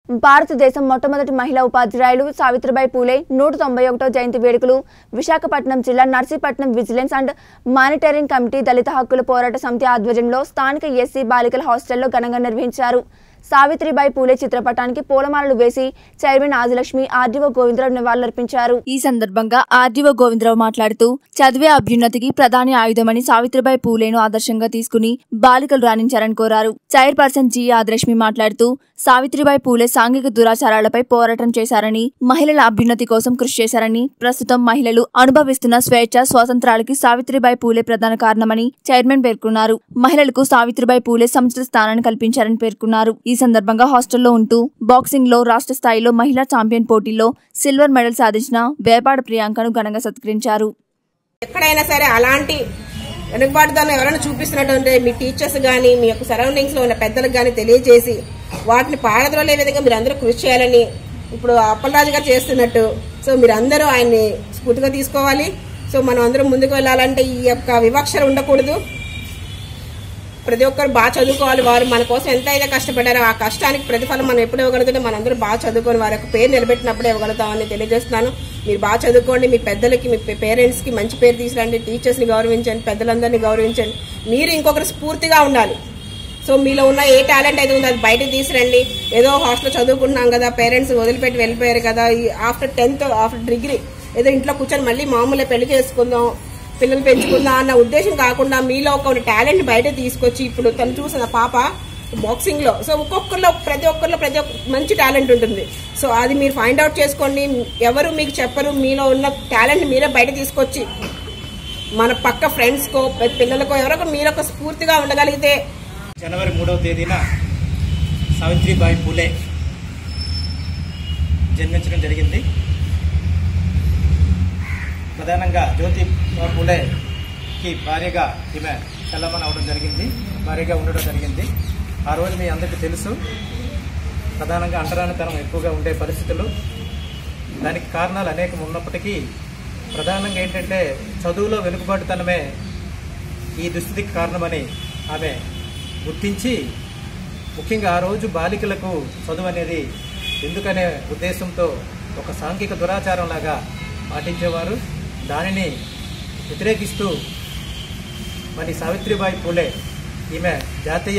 భారతదేశం మొట్టమొదటి మహిళా ఉపాధ్యాయులు సావిత్రిబాయి పూలే నూట తొంభై ఒకటో జయంతి వేడుకలు విశాఖపట్నం జిల్లా Narsipatnam vigilance and monitoring committee దళిత హక్కుల పోరాట సమితి ఆధ్వర్యంలో స్థానిక ఎస్సీ బాలికల హాస్టల్లో ఘనంగా నిర్వహించారు సావిత్రిబాయి పూలే చిత్రపటానికి పూలమాలలు వేసి చైర్మన్ ఆదిలక్ష్మి ఆర్డీఓ గోవిందరావు నివాళులర్పించారు ఈ సందర్భంగా ఆర్డీఓ గోవిందరావు మాట్లాడుతూ చదివే అభ్యున్నతికి ప్రధాని ఆయుధమని సావిత్రిబాయి పూలేను ఆదర్శంగా తీసుకుని బాలికలు రాణించారని కోరారు చైర్పర్సన్ జి ఆదిలక్ష్మి మాట్లాడుతూ సావిత్రిబాయి పూలే సాంఘిక దురాచారాలపై పోరాటం చేశారని మహిళల అభ్యున్నతి కోసం కృషి చేశారని ప్రస్తుతం మహిళలు అనుభవిస్తున్న స్వేచ్ఛ స్వాతంత్రాలకి సావిత్రిబాయి పూలే ప్రధాన కారణమని చైర్మన్ పేర్కొన్నారు మహిళలకు సావిత్రిబాయి పూలే సముచిత స్థానాన్ని కల్పించారని పేర్కొన్నారు ఈ సందర్భంగా హాస్టల్లో ఉంటూ బాక్సింగ్ లో రాష్ట్ర స్థాయిలో మహిళా ఛాంపియన్ పోటీల్లో సిల్వర్ మెడల్ సాధించిన వేపాడ ప్రియాంకను ఘనంగా సత్కరించారు ఎక్కడైనా సరే అలాంటి వెనుకబాటుదనం ఎవరైనా చూపిస్తున్నట్టుంటే మీ టీచర్స్ కానీ మీ యొక్క సరౌండింగ్స్ లో ఉన్న పెద్దలకు కానీ తెలియజేసి వాటిని పారద్రోలే విధంగా మీరు అందరూ కృషి చేయాలని ఇప్పుడు అప్పలరాజు గారు చేస్తున్నట్టు సో మీరు అందరూ ఆయన్ని స్ఫూర్తిగా తీసుకోవాలి సో మనం అందరం ముందుకు వెళ్ళాలంటే ఈ యొక్క వివక్షలు ఉండకూడదు ప్రతి ఒక్కరు బాగా చదువుకోవాలి వారు మన కోసం ఎంత అయితే కష్టపడారో ఆ కష్టానికి ప్రతిఫలం మనం ఎప్పుడు ఇవ్వగలుగుతుంటే మనందరూ బాగా చదువుకొని వారి యొక్క పేరు నిలబెట్టినప్పుడే ఇవ్వగలుగుతామని తెలియజేస్తున్నాను మీరు బాగా చదువుకోండి మీ పెద్దలకి మీ పేరెంట్స్ కి మంచి పేరు తీసుకురండి టీచర్స్ ని గౌరవించండి పెద్దలందరినీ గౌరవించండి మీరు ఇంకొకరు స్ఫూర్తిగా ఉండాలి సో మీలో ఉన్న ఏ టాలెంట్ అయితే ఉందో అది బయటకు తీసురండి ఏదో హాస్టల్ చదువుకుంటున్నాం కదా పేరెంట్స్ వదిలిపెట్టి వెళ్ళిపోయారు కదా ఆఫ్టర్ టెన్త్ ఆఫ్టర్ డిగ్రీ ఏదో ఇంట్లో కూర్చొని మళ్ళీ మామూలుగా పెళ్లి చేసుకుందాం పిల్లలు పెంచుకుందాం అన్న ఉద్దేశం కాకుండా మీలో ఒక టాలెంట్ బయట తీసుకొచ్చి ఇప్పుడు తను చూసిన పాప బాక్సింగ్ లో సో ఒక్కొక్కరిలో ప్రతి ఒక్కరిలో ప్రతి ఒక్క మంచి టాలెంట్ ఉంటుంది సో అది మీరు ఫైండ్ అవుట్ చేసుకోండి ఎవరు మీకు చెప్పరు మీలో ఉన్న టాలెంట్ మీరే బయట తీసుకొచ్చి మన పక్క ఫ్రెండ్స్ కో పిల్లలకో ఎవరో మీరు ఒక స్ఫూర్తిగా ఉండగలిగితే జనవరి మూడవ తేదీన సావిత్రిబాయి పూలే జన్మించడం జరిగింది ప్రధానంగా జ్యోతి పూలేకి భార్యగా ఈమె చల్లమని అవడం జరిగింది భార్యగా ఉండడం జరిగింది ఆ రోజు మీ అందరికీ తెలుసు ప్రధానంగా అంటరానితనం ఎక్కువగా ఉండే పరిస్థితులు దానికి కారణాలు అనేకం ఉన్నప్పటికీ ప్రధానంగా ఏంటంటే చదువులో వెనుకబాటుతనమే ఈ దుస్థితికి కారణమని ఆమె గుర్తించి ముఖ్యంగా ఆ రోజు బాలికలకు చదువు అనేది ఎందుకనే ఉద్దేశంతో ఒక సాంఘిక దురాచారం లాగా పాటించేవారు దానిని వ్యతిరేకిస్తూ మరి సావిత్రిబాయి పూలే ఈమె జాతీయ